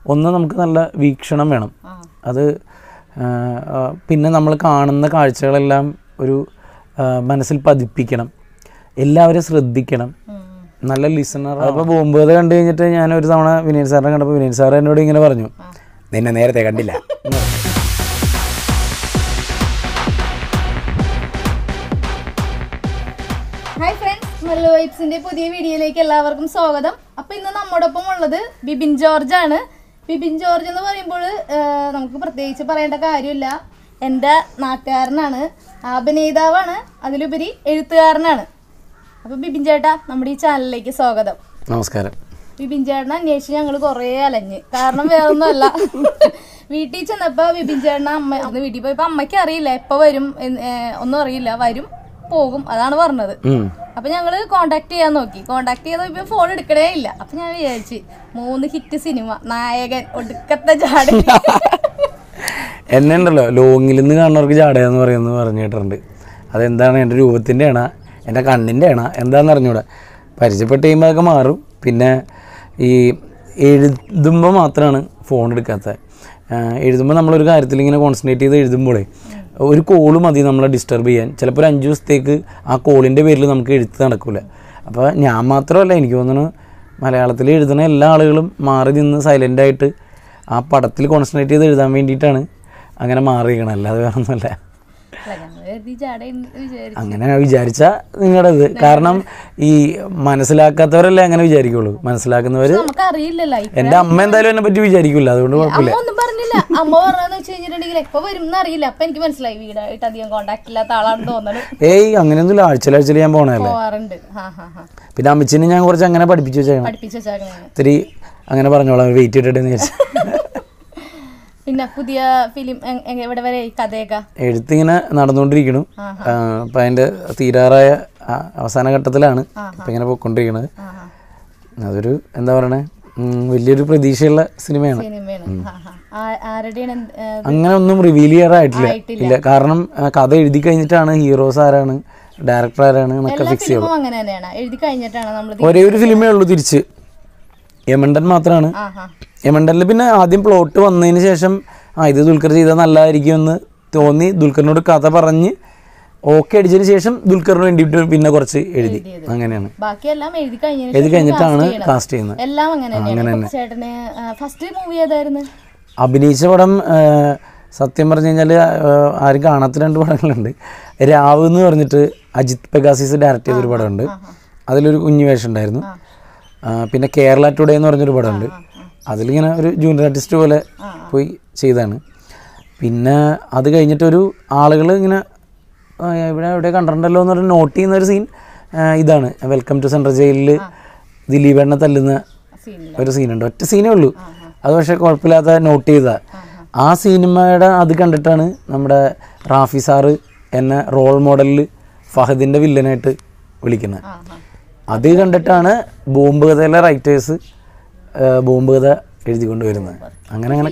ഒന്ന് നമുക്ക് നല്ല വീക്ഷണം വേണം ആ അത് ആ, ആ, പിന്നെ നമ്മൾ കാണുന്ന കാഴ്ചകളെല്ലാം ഒരു ആ, മനസ്സിൽ പതിപ്പിക്കണം എല്ലാവരും ശ്രദ്ധിക്കണം ഉം. നല്ല ലിസണർ അപ്പോൾ ബോംബേത് കണ്ടു കഴിഞ്ഞിട്ട് ഞാൻ ഒരു തവണ വിനീത് സാറിനെ കണ്ടപ്പോൾ വിനീത് സാർ എന്നോട് ഇങ്ങനെ പറഞ്ഞു നിന്നെ നേരത്തെ കണ്ടില്ല എന്ന് പറഞ്ഞു. ഹായ് ഫ്രണ്ട്സ് മെല്ലോ വൈബ്സിന്റെ പുതിയ വീഡിയോയിലേക്ക് എല്ലാവർക്കും സ്വാഗതം അപ്പൊ ഇന്ന് നമ്മോടൊപ്പം ഉള്ളത് ബിബിൻ ജോർജ് ആണ് ബിബിൻ ജോർജ് എന്ന് പറയുമ്പോൾ നമുക്ക് പ്രത്യേകിച്ച് പറയേണ്ട കാര്യമില്ല എൻ്റെ നാട്ടുകാരനാണ് അഭിനേതാവാണ് അതിലുപരി എഴുത്തുകാരനാണ് അപ്പൊ ബിബിൻ ചേട്ടാ നമ്മുടെ ഈ ചാനലിലേക്ക് സ്വാഗതം നമസ്കാരം ബിബിൻ ചേട്ടനെ അന്വേഷിച്ച് ഞങ്ങൾ കുറേ അലഞ്ഞ് കാരണം വേറൊന്നുമല്ല വീട്ടിൽ ചെന്നപ്പോ ബിബിൻ ചേട്ടനെ അമ്മ അന്ന് വീട്ടിൽ പോയപ്പോ അമ്മയ്ക്ക് അറിയില്ല എപ്പോ വരും എന്ന്, ഏ, ഒന്നും അറിയില്ല വരും പോകും അതാണ് പറഞ്ഞത് ഉം. അപ്പൊ ഞങ്ങള് കോണ്ടാക്ട് ചെയ്യാൻ നോക്കി കോണ്ടാക്ട് ചെയ്ത ഇപ്പൊ ഫോൺ എടുക്കണേ ഇല്ല അപ്പൊ ഞാൻ വിചാരിച്ച് മൂന്ന് ഹിറ്റ് സിനിമ നായകൻ ഒടുക്കത്തെ ജാടി എന്നെ ഉണ്ടല്ലോ ലോങ്ങിൽ നിന്ന് കാണുന്നവർക്ക് ജാടയെന്ന് പറയുന്നത് പറഞ്ഞു കേട്ടിട്ടുണ്ട് അതെന്താണ് എൻ്റെ രൂപത്തിൻ്റെ ആണ എൻ്റെ കണ്ണിൻ്റെ ആണ എന്താണെന്ന് അറിഞ്ഞൂടാ പരിചയപ്പെട്ട് കഴിയുമ്പോൾ അതൊക്കെ മാറും പിന്നെ ഈ എഴുതുമ്പോൾ മാത്രമാണ് ഫോൺ എടുക്കാത്തത് എഴുതുമ്പോൾ നമ്മളൊരു കാര്യത്തിൽ ഇങ്ങനെ കോൺസെൻട്രേറ്റ് ചെയ്ത് എഴുതുമ്പോഴേ ഒരു കോള് മതി നമ്മളെ ഡിസ്റ്റർബ് ചെയ്യാൻ ചിലപ്പോൾ ഒരു അഞ്ച് ദിവസത്തേക്ക് ആ കോളിൻ്റെ പേരിൽ നമുക്ക് എഴുത്ത് നടക്കില്ല അപ്പോൾ ഞാൻ മാത്രമല്ല എനിക്ക് തോന്നുന്നു മലയാളത്തിൽ എഴുതുന്ന എല്ലാ ആളുകളും മാറി നിന്ന് സൈലൻ്റായിട്ട് ആ പടത്തിൽ കോൺസെൻട്രേറ്റ് ചെയ്ത് എഴുതാൻ വേണ്ടിയിട്ടാണ് അങ്ങനെ മാറിയിരിക്കണം അല്ലാതെ വേറെ ഒന്നുമല്ല അല്ല, ഞങ്ങള് കരുതി ജാട വിചാരിച്ചു അങ്ങനെ വിചാരിച്ച നിങ്ങളുടെ ഇത് കാരണം ഈ മനസ്സിലാക്കാത്തവരല്ലേ അങ്ങനെ വിചാരിക്കുള്ളൂ മനസ്സിലാക്കുന്നവർ നമുക്ക് അറിയില്ലല്ലോ എൻ്റെ അമ്മ എന്തായാലും എന്നെ പറ്റി വിചാരിക്കില്ല അതുകൊണ്ട് കുഴപ്പമില്ല അമ്മ ഒന്നും പറഞ്ഞില്ല അമ്മ പറഞ്ഞതെന്ന് വെച്ച് കഴിഞ്ഞിട്ടുണ്ടെങ്കിൽ എപ്പോ വരും എന്ന് അറിയില്ല അപ്പൊ എനിക്ക് മനസ്സിലായി വീടായിട്ട് അധികം കോണ്ടാക്ട് ഇല്ലാത്ത ആളാണെന്ന് തോന്നണു ഏയ് അങ്ങനെയൊന്നുമില്ല ആഴ്ചയിൽ ആഴ്ചയിൽ ഞാൻ പോകണല്ലേ പോവാറുണ്ട് ഹാ ഹാ ഹാ പിന്നെ അമ്മച്ചിനെ ഞാൻ കുറച്ച് അങ്ങനെ പഠിപ്പിച്ചു വെച്ചേക്കണം പഠിപ്പിച്ചു വെച്ചേക്കണേ ഇത്തിരി അങ്ങനെ പറഞ്ഞോളാം വെയിറ്റ് ചെയ്തിട്ടെന്ന് വിചാരിച്ചു പിന്നെ പുതിയ ഫിലിം എവിടെ വരെ ഈ കഥയൊക്കെ എഴുത്തിങ്ങനെ നടന്നുകൊണ്ടിരിക്കണു അപ്പം അതിൻ്റെ തീരാറായ ആ, അവസാന ഘട്ടത്തിലാണ് ഇപ്പം ഇങ്ങനെ പോയിക്കൊണ്ടിരിക്കണത് ആഹാ. അതൊരു എന്താ പറയണേ ഉം, വലിയൊരു പ്രതീക്ഷയുള്ള സിനിമയാണ് സിനിമയാണ് ആ, ആ. ആ- ആരുടെയാണ് എന്ത്- ഏ, അങ്ങനെ ഒന്നും റിവീൽ ചെയ്യാറായിട്ടില്ല ഇല്ല കാരണം ആ, കഥ എഴുതി കഴിഞ്ഞിട്ടാണ് ഹീറോസ് ആരാണ് ഡയറക്ടർ ആരാണ് എന്നൊക്കെ ഫിക്സ് ചെയ്യുള്ളൂ ഫിലിമും അങ്ങനെ തന്നെയാണ് എഴുതി കഴിഞ്ഞിട്ടാണ് നമ്മൾ ഒരേ ഒരു ഫിലിമേ ഉള്ളൂ തിരിച്ച് യമണ്ടൻ മാത്രമാണ് ആഹാ യമണ്ടനിൽ പിന്നെ ആദ്യം പ്ലോട്ട് വന്നതിന് ശേഷം ആ ഇത് ദുൽഖർ ചെയ്താൽ നല്ലതായിരിക്കുമെന്ന് തോന്നി ദുൽഖറിനോട് കഥ പറഞ്ഞ് ഓക്കെ അടിച്ചതിന് ശേഷം ദുൽഖറിന് വേണ്ടിയിട്ട് പിന്നെ കുറച്ച് എഴുതി അങ്ങനെയാണ് ബാക്കിയെല്ലാം എഴുതി കഴിഞ്ഞതിന് എഴുതി ശേഷം കഴിഞ്ഞിട്ടാണ് cast ചെയ്യണം. കാസ്റ്റ് ചെയ്യുന്നത് എല്ലാം അങ്ങനെ തന്നെയാണ് ഇപ്പൊ ചേട്ടന് ഫസ്റ്റ് മൂവി ഏതായിരുന്നു അഭിനയിച്ച പടം ആ, സത്യം പറഞ്ഞു കഴിഞ്ഞാൽ ആരും കാണാത്ത രണ്ട് പടങ്ങളുണ്ട് രാവ് എന്ന് പറഞ്ഞിട്ട് അജിത് പെഗാസിസ് ഡയറക്റ്റ് ചെയ്തൊരു പടമുണ്ട് അതിലൊരു കുഞ്ഞു വേഷം ഉണ്ടായിരുന്നു ആ, പിന്നെ കേരള ടുഡേ എന്ന് പറഞ്ഞൊരു പടമുണ്ട് അതിലിങ്ങനെ ഒരു ജൂനിയർ ആർട്ടിസ്റ്റ് പോലെ പോയി ചെയ്താണ് പിന്നെ അത് കഴിഞ്ഞിട്ടൊരു ആളുകൾ ഇങ്ങനെ ആ, ഇവിടെ എവിടെ കണ്ടിട്ടുണ്ടല്ലോ എന്ന് പറഞ്ഞ് നോട്ട് ചെയ്യുന്ന ഒരു സീൻ ഇതാണ് വെൽക്കം ടു സെൻട്രൽ ജയിലിൽ ദിലീപേണ്ണ തല്ലുന്ന സീനിൽ ഒരു സീനുണ്ട് ഒറ്റ സീനേ ഉള്ളൂ അത് പക്ഷേ കുഴപ്പമില്ലാത്ത നോട്ട് ചെയ്ത ആ സിനിമയുടെ അത് കണ്ടിട്ടാണ് നമ്മുടെ റാഫി സാറ് എന്നെ റോൾ മോഡലിൽ ഫഹദിൻ്റെ വില്ലനായിട്ട് വിളിക്കുന്നത് അത് കണ്ടിട്ടാണ് ബോംബ് കഥയിലെ റൈറ്റേഴ്സ് ബോംബ് കഥ എഴുതിക്കൊണ്ട് വരുന്നത് അങ്ങനെ അങ്ങനെ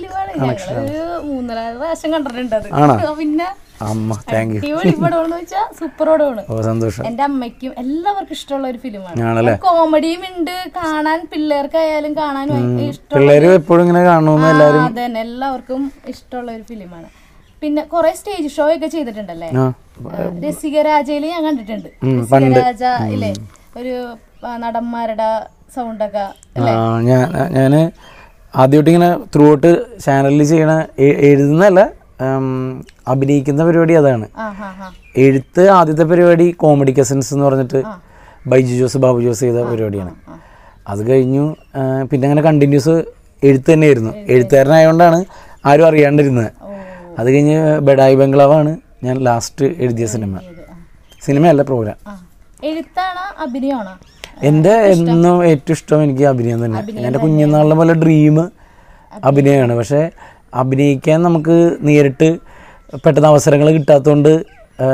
ഒരു മൂന്നര പ്രാവശ്യം കണ്ടിട്ടുണ്ട് അത് ആണോ? പിന്നെ അമ്മ താങ്ക് യു അടിപൊളി പടമെന്ന് വെച്ചാൽ സൂപ്പർ പടമാണ് ഓ സന്തോഷം എന്റെ അമ്മയ്ക്കും എല്ലാവർക്കും ഇഷ്ടമുള്ള ഒരു ഫിലിമാണ് ആണല്ലേ കോമഡിയും ഉണ്ട് കാണാൻ പിള്ളേർക്കായാലും കാണാൻ ഭയങ്കര ഇഷ്ടം പിള്ളേർ എപ്പോഴും ഇങ്ങനെ കാണണമെന്ന് എല്ലാവരും അതന്നെ എല്ലാവർക്കും ഇഷ്ടമുള്ള ഒരു ഫിലിമാണ് പിന്നെ കുറെ സ്റ്റേജ് ഷോ ഒക്കെ ചെയ്തിട്ടുണ്ടല്ലേ ആ രസികരാജയില് ഞാൻ കണ്ടിട്ടുണ്ട് രസികരാജ ഇല്ലേ ഒരു ആ, നടന്മാരുടെ സൗണ്ടൊക്കെ ആ, ഞാൻ ഞാൻ ആദ്യമായിട്ട് ഇങ്ങനെ ത്രൂ ഔട്ട് ചാനലിൽ ചെയ്യണ എ- എഴുതുന്നതല്ല ഉം, അഭിനയിക്കുന്ന പരിപാടി അതാണ് ആ ഹാ ഹാ എഴുത്ത് ആദ്യത്തെ പരിപാടി കോമഡി കസിൻസ് എന്ന് പറഞ്ഞിട്ട് ബൈജു ജോസ് ബാബു ജോസ് ചെയ്ത പരിപാടിയാണ് അത് കഴിഞ്ഞു ആ, പിന്നെ അങ്ങനെ കണ്ടിന്യൂസ് എഴുത്ത് തന്നെയായിരുന്നു എഴുത്തുകാരനായതുകൊണ്ടാണ് ആരും അറിയാണ്ടിരുന്നത് അത് കഴിഞ്ഞ് ബഡായി ബംഗ്ലാവാണ് ഞാൻ ലാസ്റ്റ് എഴുതിയ സിനിമ സിനിമയല്ല പ്രോഗ്രാം ആ എഴുത്താണോ അഭിനയമാണോ എൻ്റെ എന്നും ഏറ്റവും ഇഷ്ടം എനിക്ക് അഭിനയം തന്നെ എൻ്റെ കുഞ്ഞുനാളിലെ പോലെ ഡ്രീം അഭിനയമാണ് പക്ഷേ അഭിനയിക്കാൻ നമുക്ക് നേരിട്ട് പെട്ടെന്ന് അവസരങ്ങൾ കിട്ടാത്തതുകൊണ്ട് ആ,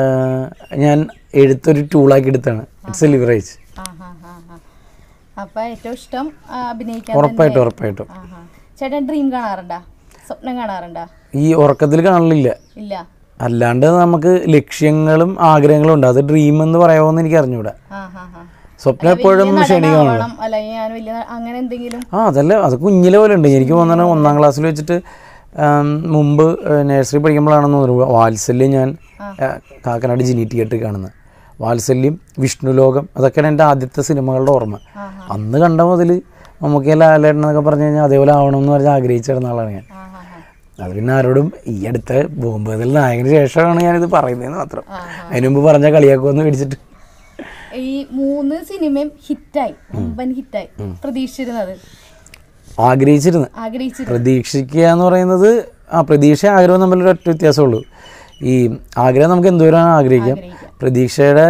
ഞാൻ എഴുത്തൊരു ടൂളാക്കി എടുത്താണ് ഇറ്റ്സ് എ ലിവറേജ് ആ ഹാ ഹാ ഹാ അപ്പൊ ഏറ്റവും ഇഷ്ടം ആ, അഭിനയിക്കാൻ ഉറപ്പായിട്ടും ഉറപ്പായിട്ടും ആ ഹാ ചേട്ടൻ ഡ്രീം കാണാറുണ്ടാ സ്വപ്നം കാണാറുണ്ടാ ഈ ഉറക്കത്തിൽ കാണലില്ല ഇല്ല അല്ലാണ്ട് നമുക്ക് ലക്ഷ്യങ്ങളും ആഗ്രഹങ്ങളും ഉണ്ട് അത് ഡ്രീം എന്ന് പറയാമോന്ന് എനിക്ക് അറിഞ്ഞൂടാ ആ ഹാ ഹാ സ്വപ്നം എപ്പോഴും ക്ഷണികമാണല്ലോ ആവണം അല്ലെങ്കിൽ ഞാൻ വലിയ ന- അങ്ങനെ എന്തെങ്കിലും ആ അതല്ല അത് കുഞ്ഞിലെ പോലെ ഉണ്ട് എനിക്ക് തോന്നുന്നു ഒന്നാം ക്ലാസ്സിൽ വെച്ചിട്ട് ആം, മുമ്പ് നഴ്സറി പഠിക്കുമ്പോഴാണെന്ന് തോന്നുന്നു വാത്സല്യം ഞാൻ ആ, കാക്കനാട് ജിനി തിയേറ്ററിൽ കാണുന്നത് വാത്സല്യം വിഷ്ണുലോകം അതൊക്കെയാണ് എൻ്റെ ആദ്യത്തെ സിനിമകളുടെ ഓർമ്മ ആഹാ. അന്ന് കണ്ട മുതൽ നമുക്ക് ലാലേട്ടൻ എന്നൊക്കെ പറഞ്ഞു കഴിഞ്ഞാൽ അതേപോലെ ആവണം എന്ന് പറഞ്ഞ് ആഗ്രഹിച്ചിരുന്ന ആളാണ് ഞാൻ ആ ഹാ ഹാ അത് പിന്നെ ആരോടും ഈ അടുത്ത ബോംബേതിൽ നായകന് ശേഷമാണ് ഞാനിത് പറയുന്നതെന്ന് മാത്രം ആഹാ. അതിന് മുമ്പ് പറഞ്ഞ കളിയാക്കുമെന്ന് മേടിച്ചിട്ട് ഈ മൂന്ന് സിനിമയും ഹിറ്റായി വമ്പൻ ഹിറ്റായി പ്രതീക്ഷിച്ചിരുന്നത് ആഗ്രഹിച്ചിരുന്നു ആഗ്രഹിച്ചിരുന്നത് പ്രതീക്ഷിക്കുക എന്ന് പറയുന്നത് ആ പ്രതീക്ഷ ആഗ്രഹവും തമ്മിലൊരു ഒറ്റ വ്യത്യാസമുള്ളൂ ഈ ആഗ്രഹം നമുക്ക് എന്തോരം ആഗ്രഹിക്കാം ആഗ്രഹിക്കാം. പ്രതീക്ഷയുടെ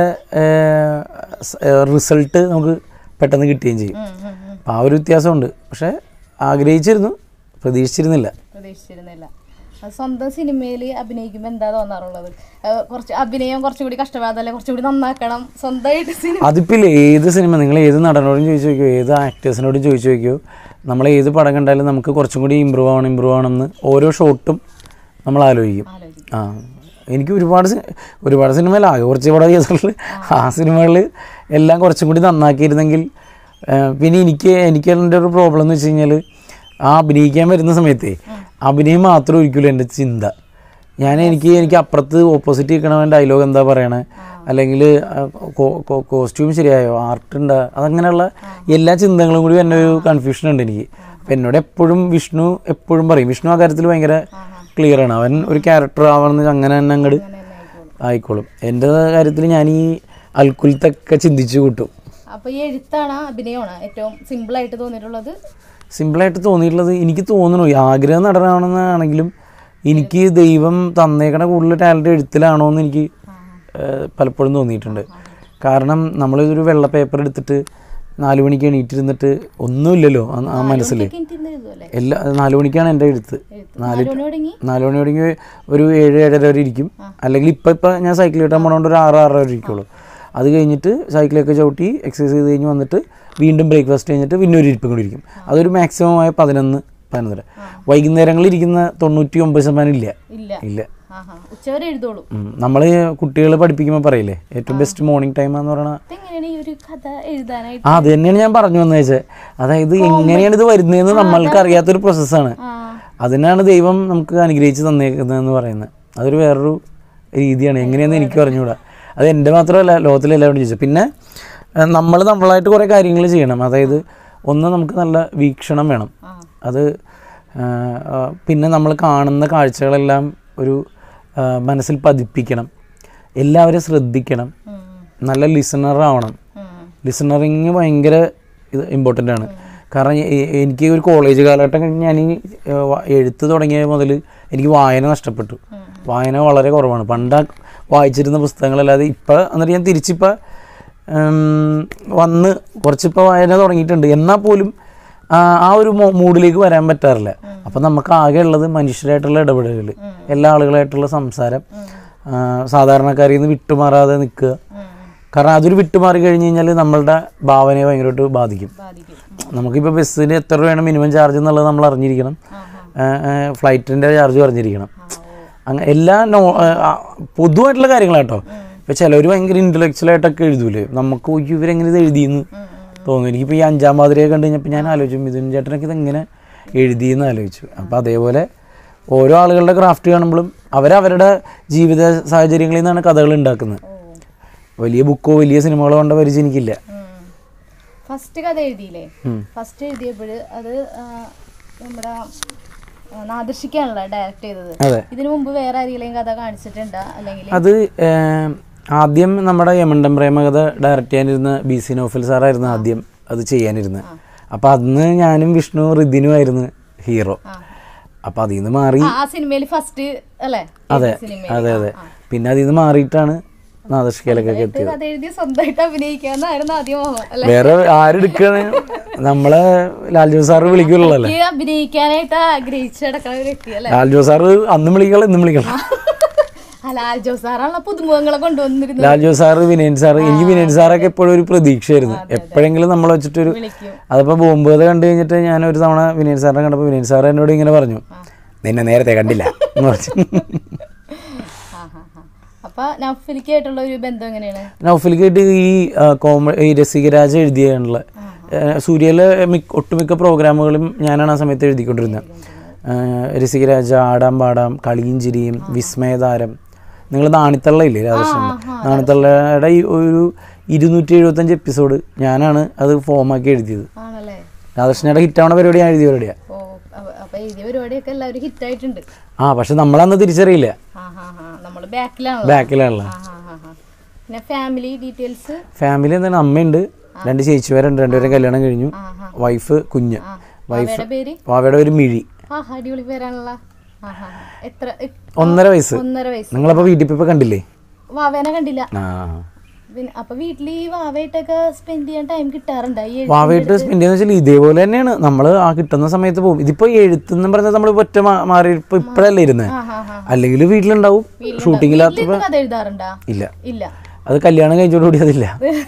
റിസൾട്ട് നമുക്ക് പെട്ടെന്ന് കിട്ടുകയും ചെയ്യും ഉം, ഉം, ഉം. അപ്പോൾ ആ ഒരു വ്യത്യാസമുണ്ട് പക്ഷേ ആഗ്രഹിച്ചിരുന്നു പ്രതീക്ഷിച്ചിരുന്നില്ല പ്രതീക്ഷിച്ചിരുന്നില്ല അത് സ്വന്തം സിനിമയിൽ അഭിനയിക്കുമ്പോൾ എന്താ തോന്നാറുള്ളത് ആ, കുറച്ച് അഭിനയം കുറച്ചും കൂടി കഷ്ടപ്പാടല്ലേ കുറച്ചും കൂടി നന്നാക്കണം സ്വന്തമായിട്ട് സിനിമ അതിപ്പോൾ ഏത് സിനിമ നിങ്ങൾ ഏത് നടനോടും ചോദിച്ചു നോക്കിയോ ഏത് ആക്ടേഴ്സിനോടും ചോദിച്ചു നോക്കിയോ നമ്മൾ ഏത് പടം കണ്ടാലും നമുക്ക് കുറച്ചും കൂടി ഇമ്പ്രൂവ് ആവണം ഇമ്പ്രൂവ് ആവണം എന്ന് ഓരോ ഷോട്ടും നമ്മൾ ആലോചിക്കും ആലോചിക്കും ആ എനിക്ക് ഒരുപാട് സി- ഒരുപാട് സിനിമയിൽ ആകെ കുറച്ച് പടം ചെയ്തിട്ടുള്ളൂ ആ സിനിമകളിൽ എല്ലാം കുറച്ചും കൂടി നന്നാക്കിയിരുന്നെങ്കിൽ ആ, പിന്നെ എനിക്ക് എനിക്ക് എൻ്റെ ഒരു പ്രോബ്ലം എന്ന് വെച്ച് കഴിഞ്ഞാൽ ആ അഭിനയിക്കാൻ വരുന്ന സമയത്തേ അഭിനയം മാത്രം ഒരിക്കലും എൻ്റെ ചിന്ത ഞാൻ എനിക്ക് എനിക്ക് അപ്പുറത്ത് ഓപ്പോസിറ്റ് നിൽക്കണവൻ ഡയലോഗ് എന്താ പറയണേ അല്ലെങ്കിൽ കോസ്റ്റ്യൂം ശരിയായോ ആർട്ട് ഉണ്ടോ അതങ്ങനെയുള്ള എല്ലാ ചിന്തകളും കൂടി എന്നെ ഒരു കൺഫ്യൂഷൻ ഉണ്ട് എനിക്ക് അപ്പം എന്നോട് എപ്പോഴും വിഷ്ണു എപ്പോഴും പറയും വിഷ്ണു ആ കാര്യത്തിൽ ഭയങ്കര ക്ലിയർ ആണ് അവൻ ഒരു ക്യാരക്ടർ ആവണമെന്ന് അങ്ങനെ തന്നെ അങ്ങോട്ട് അങ്ങനെ തന്നെ ആയിക്കോളും ആയിക്കോളും എൻ്റെ കാര്യത്തിൽ ഞാൻ ഈ അൽക്കുലത്തൊക്കെ ചിന്തിച്ചു കൂട്ടും അപ്പൊ ഈ എഴുത്താണ് അഭിനയമാണ് ഏറ്റവും സിമ്പിൾ ആയിട്ട് തോന്നിയിട്ടുള്ളത് സിമ്പിളായിട്ട് തോന്നിയിട്ടുള്ളത് എനിക്ക് തോന്നുന്നു ഈ ആഗ്രഹം നടനാണെന്നാണെങ്കിലും എനിക്ക് ദൈവം തന്നേക്കണ കൂടുതൽ ടാലൻറ്റ് എഴുത്തിലാണോ എന്ന് എനിക്ക് ഏഹ്, പലപ്പോഴും തോന്നിയിട്ടുണ്ട് കാരണം നമ്മളിതൊരു വെള്ള പേപ്പർ എടുത്തിട്ട് നാല് മണിക്ക് എണീറ്റിരുന്നിട്ട് ഒന്നുമില്ലല്ലോ ആ- ആ മനസ്സിൽ എഴുതുമല്ലേ എല്ലാ നാല് മണിക്കാണ് എൻ്റെ എഴുത്ത് എഴുത്ത് നാല് മണി തുടങ്ങി നാല് മണി തുടങ്ങി ഒരു ഏഴ് ഏഴര വരെ ഇരിക്കും അല്ലെങ്കിൽ ഇപ്പം ഇപ്പം ഞാൻ സൈക്കിൾ കിട്ടാൻ പോണോണ്ട് ഒരു ആറ് ആറര വരെ ഇരിക്കുള്ളൂ അത് കഴിഞ്ഞിട്ട് സൈക്കിളൊക്കെ ചവിട്ടി എക്സസൈസ് ചെയ്ത് കഴിഞ്ഞ് വന്നിട്ട് വീണ്ടും ബ്രേക്ക്ഫാസ്റ്റ് കഴിഞ്ഞിട്ട് പിന്നെ ഒരു ഇരിപ്പും കൂടി ഇരിക്കും അതൊരു മാക്സിമം ആയ പതിനൊന്ന് പതിനൊന്നര വൈകുന്നേരങ്ങളിൽ ഇരിക്കുന്ന തൊണ്ണൂറ്റി ഒമ്പത് ശതമാനം ഇല്ല ഇല്ല ഇല്ല ആഹാ ഉച്ചവരെ എഴുതോളൂ നമ്മൾ കുട്ടികളെ പഠിപ്പിക്കുമ്പോൾ പറയില്ലേ ഏറ്റവും ബെസ്റ്റ് മോർണിംഗ് ടൈം എന്ന് പറയണ അതെങ്ങനെയാണ് ഈ ഒരു കഥ എഴുതാനായിട്ട് ആ അത് തന്നെയാണ് ഞാൻ പറഞ്ഞു വന്നത് വെച്ചാൽ അതായത് എങ്ങനെയാണ് ഇത് വരുന്നതെന്ന് നമ്മൾക്ക് അറിയാത്തൊരു പ്രോസസ്സാണ് ആ അതിനാണ് ദൈവം നമുക്ക് അനുഗ്രഹിച്ച് തന്നേക്കുന്നതെന്ന് പറയുന്നത് അതൊരു വേറൊരു രീതിയാണ് എങ്ങനെയാണെന്ന് എനിക്ക് പറഞ്ഞുകൂടാ അത് എൻ്റെ മാത്രമല്ല ലോകത്തിലെ എല്ലാവരും ചോദിച്ചു പിന്നെ നമ്മൾ നമ്മളായിട്ട് കുറേ കാര്യങ്ങൾ ചെയ്യണം അതായത് ഒന്ന് നമുക്ക് നല്ല വീക്ഷണം വേണം ആ അത് ആ, ആ, പിന്നെ നമ്മൾ കാണുന്ന കാഴ്ചകളെല്ലാം ഒരു ആ, മനസ്സിൽ പതിപ്പിക്കണം എല്ലാവരെയും ശ്രദ്ധിക്കണം ഉം, നല്ല ലിസണർ ആവണം ഉം, ലിസണറിങ് ഭയങ്കര ഇത് ഇമ്പോർട്ടൻ്റ് ആണ് കാരണം എ- എനിക്ക് ഒരു കോളേജ് കാലഘട്ടം കഴിഞ്ഞ് ഞാൻ ഈ ഏഹ്, വ- എഴുത്ത് തുടങ്ങിയ മുതൽ എനിക്ക് വായന നഷ്ടപ്പെട്ടു വായന വളരെ കുറവാണ് പണ്ട് ആ വായിച്ചിരുന്ന പുസ്തകങ്ങളല്ലാതെ ഇപ്പം എന്നിട്ട് ഞാൻ തിരിച്ചിപ്പോൾ വന്ന് കുറച്ചിപ്പോൾ വായന തുടങ്ങിയിട്ടുണ്ട് എന്നാൽ പോലും ആ ആ ഒരു മോ- മൂഡിലേക്ക് വരാൻ പറ്റാറില്ല അപ്പം നമുക്ക് ആകെ ഉള്ളത് മനുഷ്യരായിട്ടുള്ള ഇടപെടലുകൾ എല്ലാ ആളുകളായിട്ടുള്ള സംസാരം ആ, സാധാരണക്കാരിൽ നിന്ന് വിട്ടുമാറാതെ നിൽക്കുക ഉം, കാരണം അതൊരു വിട്ടുമാറി കഴിഞ്ഞ് കഴിഞ്ഞാൽ നമ്മളുടെ ഭാവനയെ ഭയങ്കരമായിട്ട് ബാധിക്കും ബാധിക്കും നമുക്കിപ്പോൾ ബസ്സിന് എത്ര രൂപയാണ് മിനിമം ചാർജ് എന്നുള്ളത് നമ്മൾ അറിഞ്ഞിരിക്കണം ആഹാ. ഫ്ലൈറ്റിൻ്റെ ചാർജ് അറിഞ്ഞിരിക്കണം ആ, ഓ. അങ്ങനെ എല്ലാ നോ ആ, ആ, പൊതുവായിട്ടുള്ള കാര്യങ്ങളാട്ടോ ഇപ്പം ചിലവർ ഭയങ്കര ഇൻ്റലക്ച്വൽ ആയിട്ടൊക്കെ എഴുതൂലേ നമുക്ക് "ഉയ്യോ, ഇവരെങ്ങനെ ഇത് എഴുതിയെന്ന് ഉം, ഉം. തോന്നുന്നു എനിക്കിപ്പോൾ ഈ അഞ്ചാം പാതിരയെ കണ്ടു കഴിഞ്ഞപ്പോൾ ഞാൻ ആലോചിച്ചു മിഥുൻ ചേട്ടനൊക്കെ ഇതെങ്ങനെ എഴുതിയെന്ന് ആലോചിച്ചു അപ്പോൾ അതേപോലെ ഓരോ ആളുകളുടെ ക്രാഫ്റ്റ് കാണുമ്പോഴും അവരവരുടെ ജീവിത സാഹചര്യങ്ങളിൽ നിന്നാണ് കഥകൾ ഉണ്ടാക്കുന്നത് ഓ വലിയ ബുക്കോ വലിയ സിനിമകളോ കൊണ്ട് പരിചയം എനിക്കില്ല ഫസ്റ്റ് കഥ എഴുതിയില്ലേ ഉം. ഫസ്റ്റ് എഴുതിയപ്പോൾ അത് ആ, നമ്മുടെ ആ, നാദർശിക്കാണല്ലോ ഡയറക്റ്റ് ചെയ്തത് അതെ ഇതിനു മുമ്പ് വേറെ ആരെങ്കിലും കഥ കാണിച്ചിട്ടുണ്ടോ അല്ലെങ്കിൽ അത് ഏം, ആദ്യം നമ്മുടെ യമണ്ടം പ്രേമകഥ ഡയറക്റ്റ് ചെയ്യാനിരുന്ന ബി സി നോഫൽ സാറായിരുന്നു ആദ്യം അത് ചെയ്യാനിരുന്നത് അപ്പോൾ അന്ന് ഞാനും വിഷ്ണു റിദിനുമായിരുന്നു ഹീറോ ആ. അപ്പോൾ അതിൽ നിന്ന് മാറി ആ, ആ സിനിമയിൽ ഫസ്റ്റ് അല്ലേ അതെ സിനിമയിൽ അതെ അതെ പിന്നെ അതിൽ നിന്ന് മാറിയിട്ടാണ് നാദർഷിക്കയിലൊക്കെ എത്തിയത് കഥ എഴുതി സ്വന്തമായിട്ട് അഭിനയിക്കാന്നായിരുന്നു ആദ്യം മോഹം അല്ലെ വേറെ ആരെടുക്കാണ് നമ്മളെ ലാൽ ജോസ് സാറ് വിളിക്കുള്ളൂ അല്ലേ എനിക്ക് അഭിനയിക്കാനായിട്ട് ആഗ്രഹിച്ച് നടക്കുന്ന ഒരു വ്യക്തി അല്ലെ ലാൽ ജോസ് സാറ് അന്നും വിളിക്കണം ഇന്നും വിളിക്കണം ആ ലാൽ ജോസ് സാറാണല്ലോ പുതുമുഖങ്ങളെ കൊണ്ടുവന്നിരുന്നത് ലാൽ ജോസ് സാറ് വിനയൻ സാറ് എനിക്ക് വിനയൻ സാറൊക്കെ എപ്പോഴും ഒരു പ്രതീക്ഷയായിരുന്നു എപ്പോഴെങ്കിലും നമ്മൾ വെച്ചിട്ടൊരു വിളിക്കും അതിപ്പോൾ ബോംബ് കഥ കണ്ടു കഴിഞ്ഞിട്ട് ഞാൻ ഒരു തവണ വിനയൻ സാറിനെ കണ്ടപ്പോൾ വിനയൻ സാർ എന്നോട് ഇങ്ങനെ പറഞ്ഞു നിന്നെ നേരത്തെ കണ്ടില്ല എന്ന് പറഞ്ഞു ആ ഹാ ഹാ അപ്പൊ അപ്പൊ നൗഫലിക്കായിട്ടുള്ള ഒരു ബന്ധം എങ്ങനെയാണ് നൗഫലിക്കായിട്ട് ഈ കോമ ഈ രസികരാജ എഴുതിയാണുള്ള സൂര്യയിലെ മിക്ക ഒട്ടുമിക്ക പ്രോഗ്രാമുകളും ഞാനാണ് ആ സമയത്ത് എഴുതിക്കൊണ്ടിരുന്നത് ആ, രസികരാജ ആടാം പാടാം കളിയും ചിരിയും വിസ്മയതാരം നിങ്ങൾ നാണിത്തള്ള ഇല്ലേ രാധാകൃഷ്ണൻ നാണിത്തള്ളയുടെ ഈ ഒരു ഇരുന്നൂറ്റി എഴുപത്തഞ്ച് എപ്പിസോഡ് ഞാനാണ് അത് ഫോമാക്കി എഴുതിയത് ആണല്ലേ രാധാകൃഷ്ണയുടെ ഹിറ്റാവണ പരിപാടി ഞാൻ എഴുതിയ പരിപാടിയാണ് ഓ അപ്പൊ- അപ്പൊ എഴുതിയ പരിപാടിയൊക്കെ എല്ലാവരും ഹിറ്റ് ആയിട്ടുണ്ട് ആ പക്ഷെ നമ്മളന്ന് തിരിച്ചറിയില്ല ആ ഹാ ഹാ നമ്മള് ബാക്കിലാണല്ലോ ബാക്കിലാണല്ലോ ആ ഹാ ഹാ ഹാ പിന്നെ ഫാമിലി ഡീറ്റെയിൽസ് ഫാമിലി എന്താണ് അമ്മയുണ്ട് രണ്ട് ചേച്ചിമാരുണ്ട് രണ്ടുപേരും കല്യാണം കഴിഞ്ഞു ആ ഹാ വൈഫ് കുഞ്ഞ് ആ അവയുടെ പേര് വാവയുടെ ഒരു മിഴി ആ അടിപൊളി പേരാണല്ലോ ആ ഹാ ഹാ. എത്ര ഇ- ഒന്നര വയസ്സ് ഒന്നര വയസ്സ് നിങ്ങളപ്പോ വീട്ടിൽ പോയപ്പോ കണ്ടില്ലേ വാവേനെ കണ്ടില്ല ആ പിന്നെ അപ്പൊ വീട്ടില് ഈ വാവയായിട്ടൊക്കെ സ്പെൻഡ് ചെയ്യാൻ ടൈം കിട്ടാറുണ്ട് ഈ എഴുത്ത് വാവയിട്ട് സ്പെൻഡ് ചെയ്യുന്ന വെച്ചാൽ ഇതേപോലെ തന്നെയാണ് നമ്മൾ ആ കിട്ടുന്ന സമയത്ത് പോകും ഇതിപ്പോ എഴുത്തെന്ന് പറഞ്ഞാൽ നമ്മൾ ഒറ്റ മാ- മാറി ഇപ്പൊ ഇപ്പഴല്ലേ ഇരുന്നത് ആ ഹാ ഹാ അല്ലെങ്കിൽ വീട്ടിലുണ്ടാവും ഷൂട്ടിങ്ങില്ലാത്ത വീട്ടിലിരുന്ന് കഥ എഴുതാറുണ്ടാ ഇല്ല ഇല്ല അത് കല്യാണം കഴിച്ചോടുകൂടി അതില്ല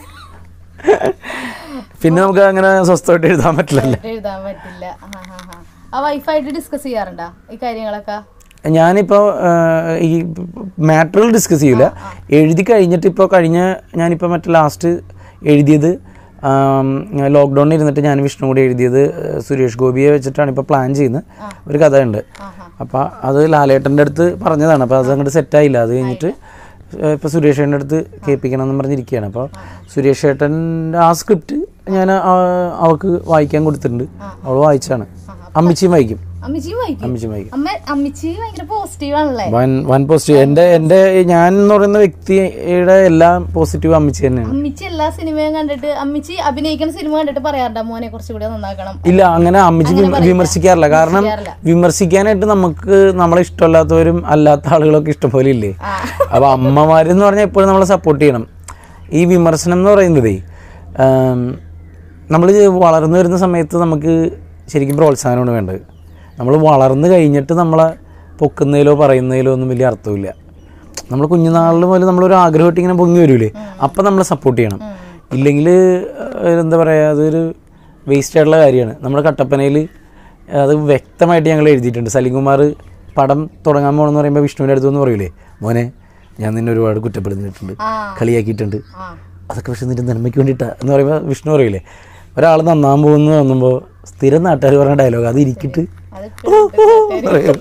പിന്നെ നമുക്ക് അങ്ങനെ സ്വസ്ഥമായിട്ട് എഴുതാൻ പറ്റില്ലല്ലോ എഴുതാൻ പറ്റില്ല ആ ഹാ ഹാ ആ വൈഫായിട്ട് ഡിസ്കസ് ചെയ്യാറുണ്ടാ ഈ കാര്യങ്ങളൊക്കെ ഞാനിപ്പോൾ ഈ മാറ്ററുകൾ ഡിസ്കസ് ചെയ്യില്ല എഴുതി കഴിഞ്ഞിട്ട് ഇപ്പോൾ കഴിഞ്ഞ ഞാനിപ്പോൾ മറ്റേ ലാസ്റ്റ് എഴുതിയത് ലോക്ക്ഡൗണിൽ ഇരുന്നിട്ട് ഞാൻ വിഷ്ണു കൂടി എഴുതിയത് ആ, സുരേഷ് ഗോപിയെ വെച്ചിട്ടാണ് ഇപ്പോൾ പ്ലാൻ ചെയ്യുന്നത് ഒരു കഥയുണ്ട് അപ്പോൾ അത് ലാലേട്ടൻ്റെ അടുത്ത് പറഞ്ഞതാണ് അപ്പോൾ അത് അങ്ങോട്ട് സെറ്റായില്ല അത് കഴിഞ്ഞിട്ട് ഇപ്പോൾ സുരേഷ് ഏട്ടൻ്റെ അടുത്ത് കേൾപ്പിക്കണം എന്ന് പറഞ്ഞിരിക്കുകയാണ് അപ്പോൾ സുരേഷ് ഏട്ടൻ്റെ ആ സ്ക്രിപ്റ്റ് ഞാൻ ആ, അവൾക്ക് വായിക്കാൻ കൊടുത്തിട്ടുണ്ട് അവൾ വായിച്ചാണ് അമ്മിച്ചിയും വായിക്കും അമ്മിച്ചിയും വായിക്കും അമ്മിച്ചിയും വായിക്കും അമ്മ അമ്മിച്ചി ഭയങ്കര പോസിറ്റീവ് ആണല്ലേ വൻ വൻ പോസിറ്റീവ് എൻ്റെ എൻ്റെ ഞാൻ എന്ന് പറയുന്ന വ്യക്തിയുടെ എല്ലാം പോസിറ്റീവ് അമ്മിച്ച് തന്നെയാണ് അമ്മിച്ചി എല്ലാ സിനിമയും കണ്ടിട്ട് അമ്മിച്ചി അഭിനയിക്കുന്ന സിനിമ കണ്ടിട്ട് പറയാറുണ്ട് മോനെ കുറച്ചുകൂടി നന്നാക്കണം ഇല്ല അങ്ങനെ അമ്മിച്ച് വിമ- വിമർശിക്കാറില്ല കാരണം വിമർശിക്കാനായിട്ട് നമുക്ക് നമ്മളെ ഇഷ്ടമല്ലാത്തവരും അല്ലാത്ത ആളുകളൊക്കെ ഇഷ്ടംപോലെ ഇല്ലേ ആ. അപ്പോൾ അമ്മമാരെന്ന് പറഞ്ഞാൽ എപ്പോഴും നമ്മളെ സപ്പോർട്ട് ചെയ്യണം ഈ വിമർശനം എന്ന് പറയുന്നതേ നമ്മൾ വളർന്നു വരുന്ന സമയത്ത് നമുക്ക് ശരിക്കും പ്രോത്സാഹനമാണ് വേണ്ടത് നമ്മൾ വളർന്നു കഴിഞ്ഞിട്ട് നമ്മളെ പൊക്കുന്നതിലോ പറയുന്നതിലോ ഒന്നും വലിയ അർത്ഥമില്ല നമ്മൾ കുഞ്ഞുനാളിൽ മുതൽ നമ്മളൊരു ആഗ്രഹമായിട്ട് ഇങ്ങനെ പൊങ്ങി വരൂലേ അപ്പം നമ്മളെ സപ്പോർട്ട് ചെയ്യണം ഇല്ലെങ്കിൽ എന്താ പറയുക അതൊരു വേസ്റ്റ് ആയിട്ടുള്ള കാര്യമാണ് നമ്മുടെ കട്ടപ്പനയിൽ അത് വ്യക്തമായിട്ട് ഞങ്ങൾ എഴുതിയിട്ടുണ്ട് സലിംകുമാർ പടം തുടങ്ങാൻ പോകണമെന്ന് പറയുമ്പോൾ വിഷ്ണുവിൻ്റെ അടുത്ത് എന്ന് പറയൂലേ മോനെ ഞാൻ നിന്നെ ഒരുപാട് കുറ്റപ്പെടുത്തിയിട്ടുണ്ട് ആ കളിയാക്കിയിട്ടുണ്ട് ആ അതൊക്കെ പക്ഷെ നിന്റെ നന്മയ്ക്ക് വേണ്ടിയിട്ടാണ് എന്ന് പറയുമ്പോൾ വിഷ്ണു പറയില്ലേ ഒരാൾ നന്നാൻ പോകുന്നു തോന്നുമ്പോൾ സ്ഥിരം നാട്ടുകാർ പറഞ്ഞ ഡയലോഗ് അത് ഇരിക്കിട്ട് അത് പറയും.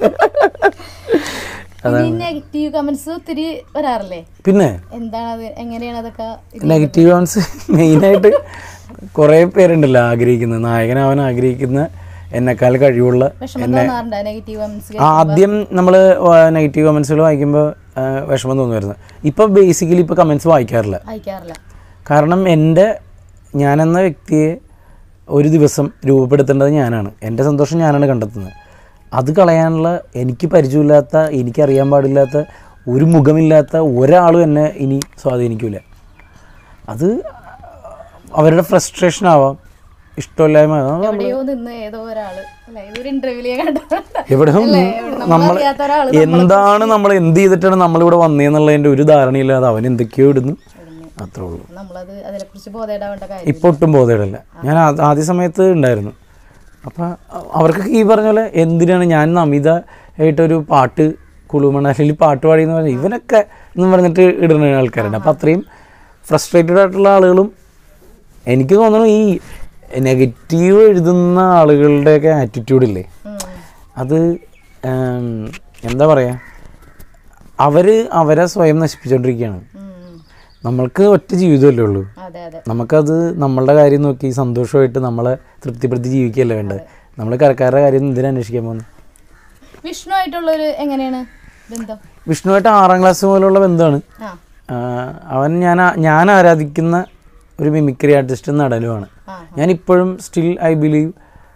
ഈ നെഗറ്റീവ് കമന്റ്സ് ഒത്തിരി വരാറില്ലേ പിന്നെ എന്താണ് അത് എങ്ങനെയാണ് അതൊക്കെ ഇത് നെഗറ്റീവ് ഓൺസ് മെയിനായിട്ട് കുറേ പേരുണ്ടല്ലോ ആഗ്രഹിക്കുന്നത് നായകനാവാൻ ആഗ്രഹിക്കുന്ന എന്നെക്കാൾ കഴിവുള്ള വിഷമം തോന്നാറുണ്ട് നെഗറ്റീവ് കമന്റ്സ് ആദ്യം നമ്മൾ നെഗറ്റീവ് കമൻസുകൾ വായിക്കുമ്പോൾ വിഷമം തോന്നുമായിരുന്നു ഇപ്പോൾ ബേസിക്കലി ഇപ്പോൾ കമൻസ് വായിക്കാറില്ല അയക്കാറില്ല കാരണം എൻ്റെ ഞാനെന്ന വ്യക്തിയെ ഒരു ദിവസം രൂപപ്പെടുത്തേണ്ടത് ഞാനാണ് എൻ്റെ സന്തോഷം ഞാനാണ് കണ്ടെത്തുന്നത് അത് കളയാനുള്ള എനിക്ക് പരിചയമില്ലാത്ത എനിക്കറിയാൻ പാടില്ലാത്ത ഒരു മുഖമില്ലാത്ത ഒരാളും എന്നെ ഇനി സ്വാധീനിക്കില്ല അത് അവരുടെ ഫ്രസ്ട്രേഷൻ ആവാം ഇഷ്ടമില്ലായ്മ ആവാം. എവിടെയോ നിന്ന് ഏതോ ഒരാള് അല്ലെ ഇതൊരു ഇന്റർവ്യൂലേ കണ്ടു എവിടെയും നമ്മൾ അറിയാത്ത ഒരാള് എന്താണ് നമ്മൾ എന്ത് ചെയ്തിട്ടാണ് നമ്മളിവിടെ വന്നേന്നുള്ളതിൻ്റെ ഒരു ധാരണയില്ലാതെ അവൻ എന്തൊക്കെയോ ഇടുന്നു അത്രേ ഉള്ളൂ നമ്മളത് അതിനെ കുറിച്ച് ബോധേടാവേണ്ട കാര്യം ഇപ്പോൾ ഒട്ടും ബോധമില്ല ഞാൻ ആ- ആദ്യ സമയത്ത് ഉണ്ടായിരുന്നു അപ്പം അവർക്കൊക്കെ ഈ പറഞ്ഞ പോലെ എന്തിനാണ് ഞാൻ നമിത ആയിട്ടൊരു പാട്ട് കുളുമണലിൽ പാട്ട് പാടി എന്ന് പറഞ്ഞാൽ ഇവനൊക്കെ എന്ന് പറഞ്ഞിട്ട് ഇടുന്ന ആൾക്കാരുണ്ട് അപ്പം അത്രയും ഫ്രസ്ട്രേറ്റഡ് ആയിട്ടുള്ള ആളുകളും എനിക്ക് തോന്നുന്നു ഈ നെഗറ്റീവ് എഴുതുന്ന ആളുകളുടെയൊക്കെ ആറ്റിറ്റ്യൂഡില്ലേ ഉം. അത് ഉം, എന്താ പറയുക അവർ അവരെ സ്വയം നശിപ്പിച്ചുകൊണ്ടിരിക്കുകയാണ് ഉം. നമ്മൾക്ക് ഒറ്റ ജീവിതമല്ലേ ഉള്ളൂ അതെ അതെ നമുക്കത് നമ്മളുടെ കാര്യം നോക്കി സന്തോഷമായിട്ട് നമ്മളെ തൃപ്തിപ്പെടുത്തി ജീവിക്കുകയല്ലേ വേണ്ടത് നമ്മൾ കരക്കാരുടെ കാര്യം എന്തിനാ അന്വേഷിക്കാൻ പോകുന്നു വിഷ്ണു ആയിട്ടുള്ളൊരു എങ്ങനെയാണ് ബന്ധം വിഷ്ണുവായിട്ട് ആറാം ക്ലാസ് മുതലുള്ള ബന്ധമാണ് ആ ആഹ് അവൻ ഞാൻ ആ- ഞാൻ ആരാധിക്കുന്ന ഒരു മിമിക്രി ആർട്ടിസ്റ്റും നടനുമാണ് ആ ഞാനിപ്പോഴും സ്റ്റിൽ ഐ ബിലീവ്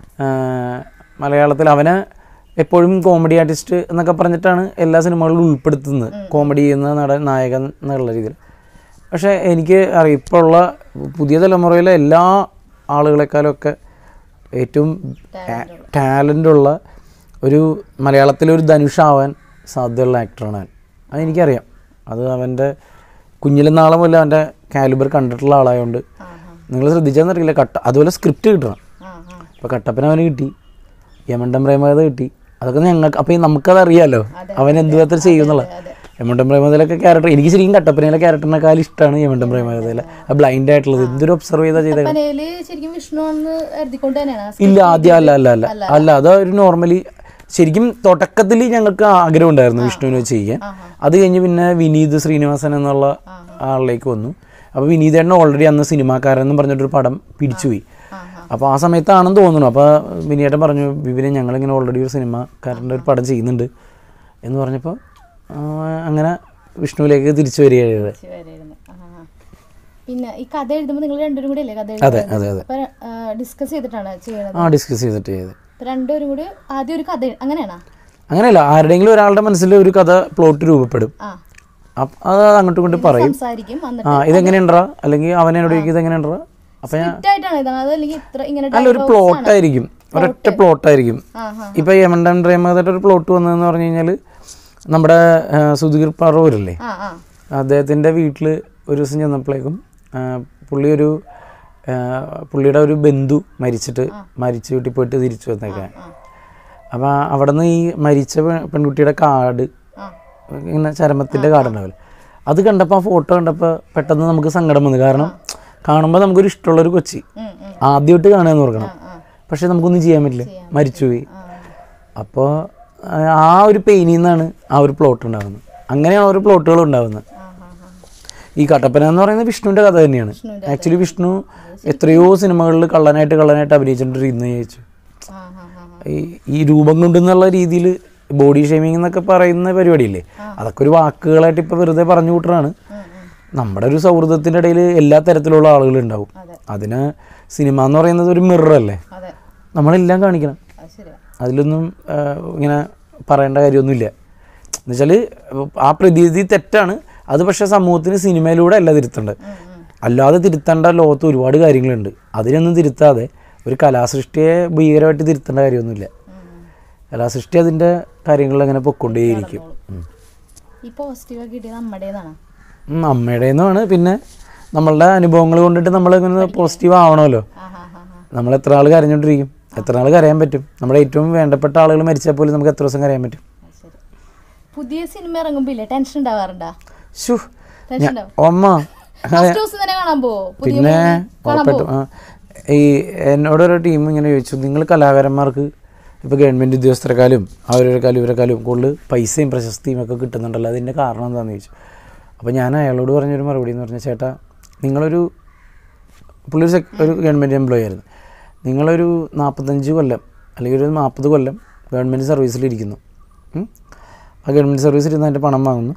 മലയാളത്തിൽ അവനെ എപ്പോഴും കോമഡി ആർട്ടിസ്റ്റ് എന്നൊക്കെ പറഞ്ഞിട്ടാണ് എല്ലാ സിനിമകളിലും ഉൾപ്പെടുത്തുന്നത് കോമഡി ചെയ്യുന്ന നടൻ നായകൻ എന്നുള്ള രീതിയിൽ പക്ഷേ എനിക്ക് അറിയാം ഇപ്പോൾ ഉള്ള പുതിയ തലമുറയിലെ എല്ലാ ആളുകളെക്കാളൊക്കെ ഏറ്റവും ടാലൻ്റുള്ള ഒരു മലയാളത്തിലൊരു ധനുഷാവാൻ സാധ്യതയുള്ള ആക്ടറാണ് അവൻ അതെനിക്കറിയാം അത് അവൻ്റെ കുഞ്ഞിലെ നാളെ മുതൽ അവൻ്റെ കാലിബർ കണ്ടിട്ടുള്ള ആളായതുകൊണ്ട് ആ നിങ്ങൾ ശ്രദ്ധിച്ചാന്നറിയില്ല കട്ട അതുപോലെ സ്ക്രിപ്റ്റ് കിട്ടണം ആ ആ ഇപ്പോൾ കട്ടപ്പന അവന് കിട്ടി യമണ്ടം പ്രേമകഥ കിട്ടി അതൊക്കെ ഞങ്ങൾക്ക് അപ്പോൾ നമുക്കത് അറിയാലോ അവൻ എന്ത് വിധത്തിൽ ചെയ്യുന്നുള്ള അതെ യമണ്ടൻ പ്രേമതയിലൊക്കെ ക്യാരക്ടർ എനിക്ക് ശരിക്കും കട്ടപ്പനയിലെ ക്യാരക്ടറിനെക്കാൾ ഇഷ്ടമാണ് യമണ്ടൻ പ്രേമതയിലെ ആ ബ്ലൈൻഡ് ആയിട്ടുള്ളത് എന്തൊരു ഒബ്സർവ് ചെയ്താൽ ചെയ്തേക്കാം പനയില് ശരിക്കും വിഷ്ണു ആണെന്ന് എഴുതിക്കൊണ്ട് തന്നെയാണ് ആ ഇല്ല ആദ്യം അല്ല അല്ല അല്ല അല്ല അത് ഒരു നോർമലി ശരിക്കും തുടക്കത്തിൽ ഞങ്ങൾക്ക് ആഗ്രഹം ഉണ്ടായിരുന്നു വിഷ്ണുവിനെ വെച്ച് ചെയ്യാൻ അത് കഴിഞ്ഞ് പിന്നെ വിനീത് ശ്രീനിവാസൻ എന്നുള്ള ആളിലേക്ക് വന്നു അപ്പോൾ വിനീതേട്ടൻ ഓൾറെഡി അന്ന് സിനിമാക്കാരൻ എന്ന് പറഞ്ഞിട്ടൊരു പടം പിടിച്ചുപോയി അപ്പോൾ ആ സമയത്താണെന്ന് തോന്നുന്നു അപ്പോൾ വിനീതേട്ടൻ പറഞ്ഞു വിപിനെ ഞങ്ങളിങ്ങനെ ഓൾറെഡി ഒരു സിനിമാക്കാരൻ്റെ ഒരു പടം ചെയ്യുന്നുണ്ട് എന്ന് പറഞ്ഞപ്പോൾ ആ, അങ്ങനെ വിഷ്ണുവിലേക്ക് തിരിച്ചു വരികയാണ് ശരി, വരെയായിരുന്നു. ആ, ആ. പിന്നെ ഈ കഥ എഴുതുമ്പോൾ നിങ്ങൾ രണ്ടുപേരും കൂടി അല്ലേ കഥ അതെ എഴുതുന്നത് അതെ അതെ അപ്പൊ ഡിസ്കസ് ചെയ്തിട്ടാണ് ചെയ്യണത് ആ ഡിസ്കസ് ചെയ്തിട്ട് ചെയ്ത് അപ്പൊ രണ്ടുപേരും കൂടി ആദ്യം ഒരു കഥ എഴു- അങ്ങനെയാണോ അങ്ങനെയല്ല ആരുടെയെങ്കിലും ഒരാളുടെ മനസ്സിൽ ഒരു കഥ പ്ലോട്ട് രൂപപ്പെടും ആ അപ്പം അത് അങ്ങോട്ടും ഇങ്ങോട്ടും പറയും സംസാരിക്കും വന്നിട്ട് ആ ഇതെങ്ങനെയുണ്ടാ അല്ലെങ്കിൽ അവൻ എന്നോട് ചോദിക്കും ഇതെങ്ങനെയുണ്ടാ അപ്പം ഞാൻ ഇട്ടായിട്ടാണ് എഴുതണത് അതല്ലെങ്കിൽ ഇത്ര ഇങ്ങനെ അല്ല ഒരു പ്ലോട്ടായിരിക്കും ഒരൊറ്റ പ്ലോട്ടായിരിക്കും ആ ആ ഇപ്പം യമണ്ടൻ പ്രേമകഥയുടെ ഒരു പ്ലോട്ട് വന്നതെന്ന് പറഞ്ഞു കഴിഞ്ഞാൽ നമ്മുടെ ആ, സുധീർ പറവൂരല്ലേ ആ ആ അദ്ദേഹത്തിൻ്റെ വീട്ടിൽ ഒരു ദിവസം ചെന്നപ്പോഴേക്കും ആ, പുള്ളി ഒരു ആ, പുള്ളിയുടെ ഒരു ബന്ധു മരിച്ചിട്ട് മരിച്ച വീട്ടിൽ പോയിട്ട് തിരിച്ചു വന്നേക്കാൻ അപ്പോൾ അവിടെ നിന്ന് ഈ മരിച്ച പെ- പെൺകുട്ടിയുടെ കാർഡ് ആ ഇങ്ങനെ ചരമത്തിൻ്റെ കാർഡ് ഉണ്ടാവില്ല അത് കണ്ടപ്പോൾ ആ ഫോട്ടോ കണ്ടപ്പോൾ പെട്ടെന്ന് നമുക്ക് സങ്കടം വന്നു കാരണം കാണുമ്പോൾ നമുക്കൊരു ഇഷ്ടമുള്ളൊരു കൊച്ചി ഉം, ഉം. ആദ്യമായിട്ട് കാണുകയെന്ന് ഓർക്കണം ആ. പക്ഷെ നമുക്കൊന്നും ചെയ്യാൻ പറ്റില്ല മരിച്ചുപോയി അപ്പോൾ ആ ഒരു പെയിനിൽ നിന്നാണ് ആ ഒരു പ്ലോട്ട് ഉണ്ടാകുന്നത് അങ്ങനെയാണ് ഓരോ പ്ലോട്ടുകൾ ഉണ്ടാകുന്നത് ആ, ആ, ആ. ഈ കട്ടപ്പന എന്ന് പറയുന്നത് വിഷ്ണുവിൻ്റെ കഥ തന്നെയാണ് ആക്ച്വലി വിഷ്ണു എത്രയോ സിനിമകളിൽ കള്ളനായിട്ട് കള്ളനായിട്ട് അഭിനയിച്ചിട്ടുണ്ട് ഇന്ന് ചോദിച്ചു ആ, ആ, ആ, ആ. ഈ ഈ രൂപം കൊണ്ടെന്നുള്ള രീതിയിൽ ബോഡി ഷേമിംഗ് എന്നൊക്കെ പറയുന്ന പരിപാടിയില്ലേ അതൊക്കെ ഒരു വാക്കുകളായിട്ട് ഇപ്പോൾ വെറുതെ പറഞ്ഞു കൂട്ടറാണ് ഉം, ഉം. നമ്മുടെ ഒരു സൗഹൃദത്തിൻ്റെ ഇടയിൽ എല്ലാ തരത്തിലുള്ള ആളുകളുണ്ടാവും അതെ അതിന് സിനിമ എന്ന് പറയുന്നത് ഒരു മിറർ അല്ലേ അതെ നമ്മളെല്ലാം കാണിക്കണം അത് ശരിയാ അതിലൊന്നും ആ, ഇങ്ങനെ പറയേണ്ട കാര്യമൊന്നുമില്ല എന്നുവെച്ചാൽ ആ പ്രതീതി തെറ്റാണ് അത് പക്ഷേ സമൂഹത്തിന് സിനിമയിലൂടെ അല്ല തിരുത്തേണ്ടത് ഉം, ഉം. അല്ലാതെ തിരുത്തേണ്ട ലോകത്ത് ഒരുപാട് കാര്യങ്ങളുണ്ട് അതിനൊന്നും തിരുത്താതെ ഒരു കലാസൃഷ്ടിയെ ഭീകരമായിട്ട് തിരുത്തേണ്ട കാര്യമൊന്നുമില്ല ഉം, ഉം. കലാസൃഷ്ടി അതിൻ്റെ കാര്യങ്ങളിൽ അങ്ങനെ പൊക്കൊണ്ടേയിരിക്കും ഉം. ഈ പോസിറ്റീവ് കിട്ടിയത് നമ്മുടേതാണ് ഉം, അമ്മയുടേന്നുമാണ് പിന്നെ നമ്മളുടെ അനുഭവങ്ങൾ കൊണ്ടിട്ട് നമ്മൾ ഇങ്ങനെ പോസിറ്റീവ് ആവണമല്ലോ ആ ഹാ ഹാ ഹാ നമ്മൾ എത്ര ആൾ കരഞ്ഞോണ്ടിരിക്കും എത്ര ആൾ കരയാൻ പറ്റും നമ്മുടെ ഏറ്റവും വേണ്ടപ്പെട്ട ആളുകൾ മരിച്ചാൽ പോലും നമുക്ക് എത്ര ദിവസം കരയാൻ പറ്റും അത് ശരി പുതിയ സിനിമ ഇറങ്ങുമ്പോ ഇല്ലേ ടെൻഷൻ ഉണ്ടാവാറുണ്ടാ ശു ടെൻഷൻ ഉണ്ടാവും അമ്മ ഫസ്റ്റ് ദിവസം തന്നെ കാണാൻ പോവോ പുതിയ പിന്നെ movie കാണാൻ ഉറപ്പായിട്ടും ആ, ഈ എന്നോടൊരു ടീം ഇങ്ങനെ ചോദിച്ചു നിങ്ങൾ കലാകാരന്മാർക്ക് ഇപ്പോൾ ഗവൺമെൻറ് ഉദ്യോഗസ്ഥരെക്കാളും അവരെക്കാളും ഇവരെക്കാളും കൂടുതൽ പൈസയും പ്രശസ്തിയും ഒക്കെ കിട്ടുന്നുണ്ടല്ലോ അതിൻ്റെ കാരണം എന്താണെന്ന് ചോദിച്ചു അപ്പോൾ ഞാൻ അയാളോട് പറഞ്ഞൊരു മറുപടി എന്ന് പറഞ്ഞാൽ ചേട്ടാ നിങ്ങളൊരു പുള്ളി ഒരു സെക് ഒരു ഗവൺമെൻറ് എംപ്ലോയി ആയിരുന്നു നിങ്ങളൊരു നാൽപ്പത്തഞ്ച് കൊല്ലം അല്ലെങ്കിൽ ഒരു നാൽപ്പത് കൊല്ലം ഗവൺമെൻറ് സർവീസിലിരിക്കുന്നു ഉം? ആ ഗവൺമെൻറ് സർവീസിൽ ഇരുന്ന് അതിൻ്റെ പണം വാങ്ങുന്നു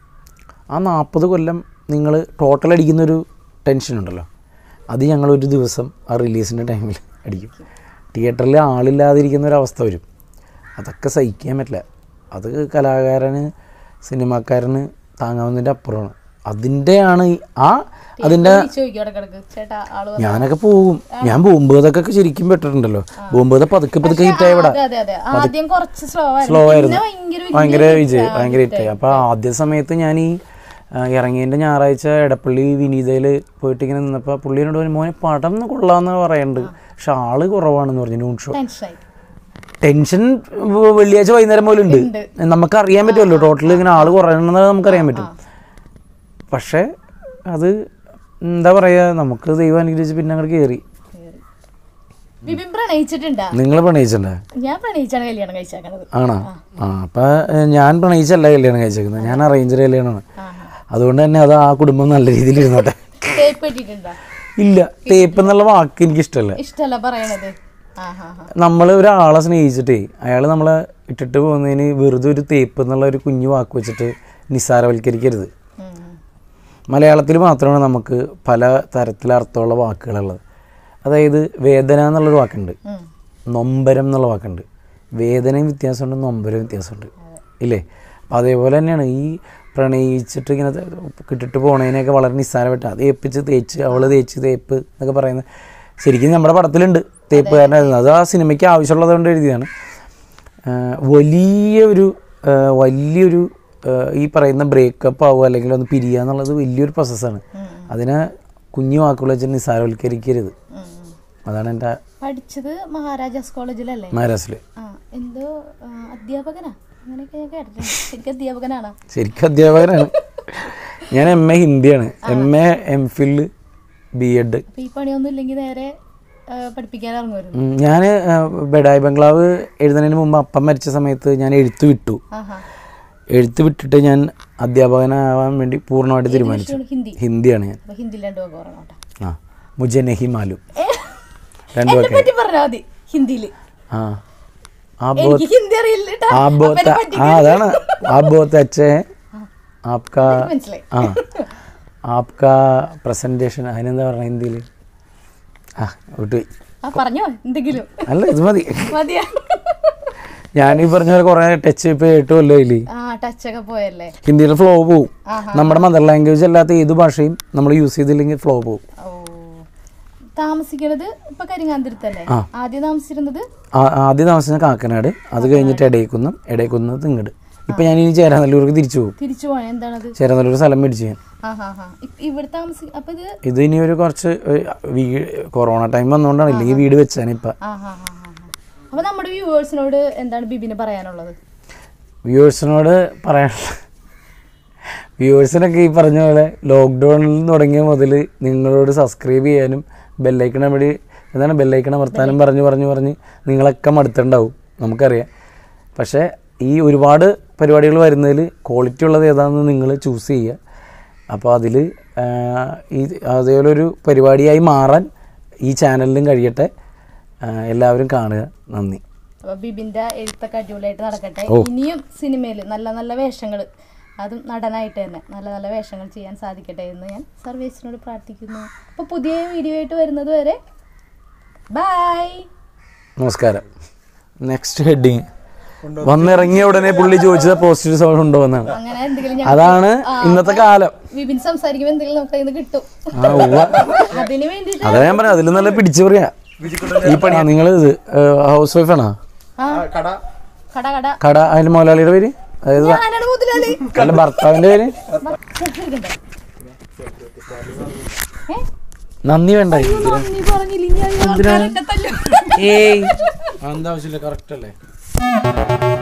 ആ നാൽപ്പത് കൊല്ലം നിങ്ങൾ ടോട്ടൽ അടിക്കുന്നൊരു ടെൻഷൻ ഉണ്ടല്ലോ അത് ഞങ്ങൾ ഒരു ദിവസം ആ റിലീസിൻ്റെ ടൈമിൽ അടിക്കും തിയേറ്ററിൽ ആളില്ലാതിരിക്കുന്ന ഒരു അവസ്ഥ വരും അതൊക്കെ സഹിക്കാൻ പറ്റില്ല അത് കലാകാരന് സിനിമാക്കാരന് താങ്ങാവുന്നതിൻ്റെ അപ്പുറമാണ് അതിൻ്റെയാണ് ഈ- ആ അതിൻ്റെ പോയി ചോദിക്കും ഇടക്കിടക്ക് ചേട്ടാ ആള് വന്നോ? ഞാനൊക്കെ പോകും ഞാൻ ബോംബേതൊക്കെ ശരിക്കും പെട്ടിട്ടുണ്ടല്ലോ ബോംബേത പതുക്കെ പതുക്കെ ഹിറ്റായി ഇവിടെ അതെ അതെ അതെ ആദ്യം കുറച്ച് സ്ലോ സ്ലോ ആയിരുന്നു ആയിരുന്നു പിന്നെ ഭയങ്കര ഭയങ്കര വിജയ് ഭയങ്കര ഹിറ്റായി അപ്പോൾ ആദ്യ സമയത്ത് ഞാൻ ഈ ആ, ഇറങ്ങിയതിൻ്റെ ഞായറാഴ്ച എടപ്പള്ളി വിനീതയിൽ പോയിട്ട് ഇങ്ങനെ നിന്നപ്പോൾ പുള്ളിയോട് പറഞ്ഞു മോനെ പടം ഒന്ന് കൊള്ളാമെന്ന് പറയുന്നുണ്ട് പക്ഷെ ആള് കുറവാണെന്ന് പറഞ്ഞു നൂൺ ഷോ ടെൻഷനായി ടെൻഷൻ വ- വെള്ളിയാഴ്ച വൈകുന്നേരം പോലും ഉണ്ട് ഉണ്ട്. നമുക്ക് അറിയാൻ പറ്റുമല്ലോ ടോട്ടൽ ഇങ്ങനെ ആള് കുറയണമെന്ന് നമുക്കറിയാൻ പറ്റും പക്ഷേ അത് എന്താ പറയുക നമുക്ക് ദൈവം അനുഗ്രഹിച്ച് പിന്നെ അങ്ങോട്ട് കയറി ബിബിൻ പ്രണയിച്ചിട്ടുണ്ടാ നിങ്ങൾ പ്രണയിച്ചിട്ടുണ്ടേ ഞാൻ പ്രണയിച്ചാണ് കല്യാണം കഴിച്ചേക്കണത് ആണോ ആ അപ്പം ഞാൻ പ്രണയിച്ചല്ല കല്യാണം കഴിച്ചേക്കുന്നത് ഞാൻ അറേഞ്ച് കല്യാണമാണ് ആ അതുകൊണ്ട് തന്നെ അത് ആ കുടുംബം നല്ല രീതിയിൽ ഇരുന്നോട്ടെ തേപ്പ് ഇട്ടിട്ടുണ്ടാ ഇല്ല തേപ്പ് എന്നുള്ള വാക്ക് എനിക്ക് ഇഷ്ടമല്ല ഇഷ്ടല്ല പറയണത് ആ ഹാ ഹാ നമ്മൾ ഒരാളെ സ്നേഹിച്ചിട്ടേ അയാൾ നമ്മളെ ഇട്ടിട്ട് പോകുന്നതിന് വെറുതെ ഒരു തേപ്പ് എന്നുള്ള ഒരു കുഞ്ഞു വാക്ക് വെച്ചിട്ട് നിസ്സാരവൽക്കരിക്കരുത് മലയാളത്തിൽ മാത്രമാണ് നമുക്ക് പല തരത്തിൽ അർത്ഥമുള്ള വാക്കുകളുള്ളത് അതായത് വേദന എന്നുള്ളൊരു വാക്കുണ്ട് നൊമ്പരം എന്നുള്ള വാക്കുണ്ട് വേദനയും വ്യത്യാസമുണ്ട് നൊമ്പരവും വ്യത്യാസമുണ്ട് ഇല്ലേ അപ്പം അതേപോലെ തന്നെയാണ് ഈ പ്രണയിച്ചിട്ട് ഇങ്ങനെ കിട്ടിട്ട് പോണതിനെയൊക്കെ വളരെ നിസ്സാരമായിട്ട് അത് ഏപ്പിച്ച് തേച്ച് അവൾ തേച്ച് തേപ്പ് എന്നൊക്കെ പറയുന്നത് ശരിക്കും നമ്മുടെ പടത്തിലുണ്ട് തേപ്പുകാരനായിരുന്നു അത് ആ സിനിമയ്ക്ക് ആവശ്യമുള്ളത് കൊണ്ട് എഴുതിയതാണ് ആ, വലിയൊരു ആ, വലിയൊരു ആ, ഈ പറയുന്ന ബ്രേക്കപ്പ് ആവുക അല്ലെങ്കിൽ ഒന്ന് പിരിയുക എന്നുള്ളത് വലിയൊരു പ്രോസസ്സാണ് അതിനെ കുഞ്ഞു വാക്കുകൾ വെച്ച് നിസ്സാരവൽക്കരിക്കരുത് അതാണ് എൻ്റെ പഠിച്ചത് മഹാരാജാസ് കോളേജിലല്ലേ മഹാരാഷ്ട്രയിൽ ആ എന്തോ ആ, അധ്യാപകനാ അങ്ങനെയൊക്കെ ഞാൻ കേട്ടിട്ടുണ്ട് ശരിക്കും അധ്യാപകനാണ് ശരിക്കും അധ്യാപകനാണ് ഞാൻ എം എ ഹിന്ദിയാണ് M A M Phil B Ed അപ്പൊ ഈ പണിയൊന്നും ഇല്ലെങ്കിൽ നേരെ ആ, പഠിപ്പിക്കാൻ ഇറങ്ങുമായിരുന്നു ഞാൻ ബെഡായി ബംഗ്ലാവ് എഴുതുന്നതിന് മുമ്പ് അപ്പം മരിച്ച സമയത്ത് ഞാൻ എഴുത്ത് വിട്ടു ആഹാ എഴുത്ത് വിട്ടിട്ട് ഞാൻ അധ്യാപകനാവാൻ വേണ്ടി പൂർണ്ണമായിട്ട് തീരുമാനിച്ചു വിഷയമാണ് ഹിന്ദി ഹിന്ദിയാണ് ഞാൻ അപ്പൊ ഹിന്ദി രണ്ടു വാക്ക് പറയണം കേട്ടോ ആ മുജെ നെഹി മാലു രണ്ടു എന്നെ വാക്ക് പറ്റി പറഞ്ഞാൽ മതി ഹിന്ദിയില് ആ ആ ബോ എനിക്ക് ഹിന്ദി അറിയില്ല കേട്ടോ. ആ അപ്പൊ ബോത്ത് എന്നെ പറ്റി ആ അതാണ് ആ ബോത്ത് അച്ഛേ ആപ്കാ മനസ്സിലായി ആ ആപ്കാ പ്രസൻറ്റേഷൻ അതിനെന്താ പറഞ്ഞ ഹിന്ദിയിൽ ആ വിട്ടുപോയി ആ പറഞ്ഞോ എന്തെങ്കിലും അല്ല ഇത് മതി മതിയാ ഞാൻ ഈ പറഞ്ഞ പോലെ കുറേ ടച്ച് ഇപ്പോൾ എട്ട് കൊല്ലമില്ലേ ആ ടച്ചൊക്കെ പോയല്ലേ ഹിന്ദിയിൽ ഫ്ലോ പോവും ആഹാ. നമ്മുടെ മദർ ലാംഗ്വേജ് അല്ലാത്ത ഏത് ഭാഷയും നമ്മൾ യൂസ് ചെയ്തില്ലെങ്കിൽ ഫ്ലോ പോവും ഓ താമസിക്കണത് ഇപ്പൊ കരിങ്ങാന്തിരത്തല്ലേ ആ. ആദ്യം താമസിച്ചിരുന്നത് ആ- ആദ്യം താമസിച്ച കാക്കനാട് അത് കഴിഞ്ഞിട്ട് ഇടയ്ക്കുന്നം ഇടയ്ക്കുന്നത് ഇങ്ങട് ഇപ്പം ഞാൻ ഇനി ചേരാനല്ലൂർക്ക് തിരിച്ചു പോകും തിരിച്ചു പോണേ എന്താണത് ചേരാനല്ലൂർ സ്ഥലം മേടിച്ച് ഞാൻ ആ ഹാ ഹാ ഇവിടെ താമസി അപ്പൊ ഇത് ഇത് ഇനി ഒരു കുറച്ച് ഒരു വീ കൊറോണ ടൈം വന്നുകൊണ്ടാണ് ഇല്ലെങ്കിൽ വീട് വെച്ചാണ് ഇപ്പം ആ ഹാ ഹാ ഹാ ഹാ. അപ്പൊ നമ്മുടെ വ്യൂവേഴ്സിനോട് എന്താണ് ബിബിന് പറയാനുള്ളത് വ്യൂവേഴ്സിനോട് പറയാനുള്ള വ്യൂവേഴ്സിനൊക്കെ ഈ പറഞ്ഞ പോലെ ലോക്ക്ഡൗണിൽ തുടങ്ങിയ മുതൽ നിങ്ങളോട് സബ്സ്ക്രൈബ് ചെയ്യാനും ബെല്ലൈക്കൺ അവിടെ എന്താണ് ബെല്ലൈക്കൺ അമർത്താനും പറഞ്ഞു പറഞ്ഞു പറഞ്ഞ് നിങ്ങളൊക്കെ മടുത്തിട്ടുണ്ടാവും നമുക്കറിയാം പക്ഷേ ഈ ഒരുപാട് പരിപാടികൾ വരുന്നതിൽ ക്വാളിറ്റി ഉള്ളത് ഏതാണെന്ന് നിങ്ങൾ ചൂസ് ചെയ്യുക അപ്പോൾ അതിൽ ഈ അതേപോലെ ഒരു പരിപാടിയായി മാറാൻ ഈ ചാനലിലും കഴിയട്ടെ ആ, എല്ലാവരും കാണുക നന്ദി അപ്പൊ ബിബിന്റെ എഴുത്തൊക്കെ അടിപൊളിയായിട്ട് നടക്കട്ടെ ഓ. ഇനിയും സിനിമയിൽ നല്ല നല്ല വേഷങ്ങൾ അതും നടനായിട്ട് തന്നെ നല്ല നല്ല വേഷങ്ങൾ ചെയ്യാൻ സാധിക്കട്ടെ എന്ന് ഞാൻ സർവേസിനോട് പ്രാർത്ഥിക്കുന്നു അപ്പൊ പുതിയ വീഡിയോ ആയിട്ട് വരുന്നത് വരെ ബൈ നമസ്കാരം നെക്സ്റ്റ് ഹെഡിങ് വന്നിറങ്ങിയ ഉടനെ പുള്ളി ചോദിച്ചത് പോസിറ്റീവ് സൗണ്ട് ഉണ്ടോ എന്നാണ് അങ്ങനെ എന്തെങ്കിലും ഞാൻ അതാണ് ഇന്നത്തെ കാലം വിപിൻ സംസാരിക്കുമ്പോൾ എന്തെങ്കിലും നമുക്ക് അതിന് കിട്ടും ആ ഉവ്വ. അതിന് വേണ്ടിട്ട് അതാ ഞാൻ പറയാം അതിൽ നല്ല പിടിച്ചു പറയാ ഈ പണി നിങ്ങൾ ഇത് ഹൗസ് വൈഫാണോ ആ കട കട കട അതിൽ മുതലാളിയുടെ പേര് അതായത് ഞാനാണ് മുതലാളി അല്ല ഭർത്താവിന്റെ പേര് ചെറുക്കണ്ടേ? ഏ? നന്ദി വേണ്ട നന്ദി പറഞ്ഞില്ല ഇനി ആൾക്കാരെന്നെ തല്ലും. ഏയ് എന്താ ആവശ്യമില്ല കറക്റ്റ് അല്ലേ